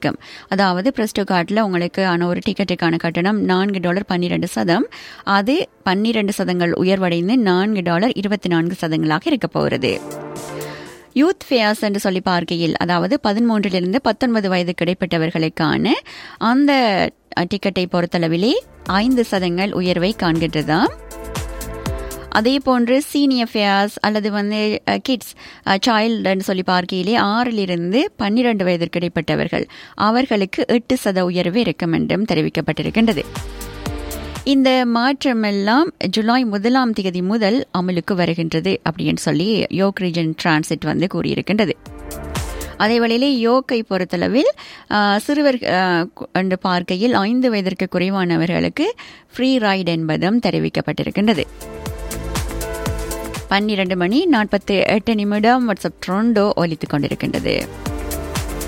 இருக்கும் அதாவது பிரஸ்டோ கார்டில் உங்களுக்கு ஆன ஒரு டிக்கெட்டுக்கான கட்டணம் நான்கு டாலர் பன்னிரெண்டு சதம் அது பன்னிரண்டு சதங்கள் உயர்வடைந்து நான்கு டாலர் இருபத்தி நான்கு சதங்களாக இருக்க போகிறது யூத் ஃபேர்ஸ் என்று சொல்லி பார்க்கையில் அதாவது பதிமூன்றிலிருந்து பத்தொன்பது வயதுக்கு இடைப்பட்டவர்களுக்கான அந்த டிக்கெட்டை பொறுத்தளவிலே ஐந்து சதங்கள் உயர்வை காண்கின்றதாம் அதே போன்று சீனியர் ஃபேர்ஸ் அல்லது வந்து கிட்ஸ் சைல்டுன்னு சொல்லி பார்க்கையிலே ஆறிலிருந்து பன்னிரண்டு வயதிற்கு இடைப்பட்டவர்கள் அவர்களுக்கு எட்டு சத உயர்வு இருக்கும் என்றும் தெரிவிக்கப்பட்டிருக்கின்றது இந்த மாற்றமெல்லாம் ஜூலை முதலாம் தேதி முதல் அமலுக்கு வருகின்றது அப்படின்னு சொல்லி யோக் ரீஜன் டிரான்சிட் வந்து கூறியிருக்கின்றது அதே வேளையிலே யோக்கை பொறுத்தளவில் சிறுவர் என்று பார்க்கையில் ஐந்து வயதிற்கு குறைவானவர்களுக்கு ஃப்ரீ ரைட் என்பதும் தெரிவிக்கப்பட்டிருக்கின்றது பன்னிரண்டு மணி நாற்பத்தி எட்டு நிமிடம் வாட்ஸ்அப் ட்ரோண்டோ ஒலித்துக் கொண்டிருக்கின்றது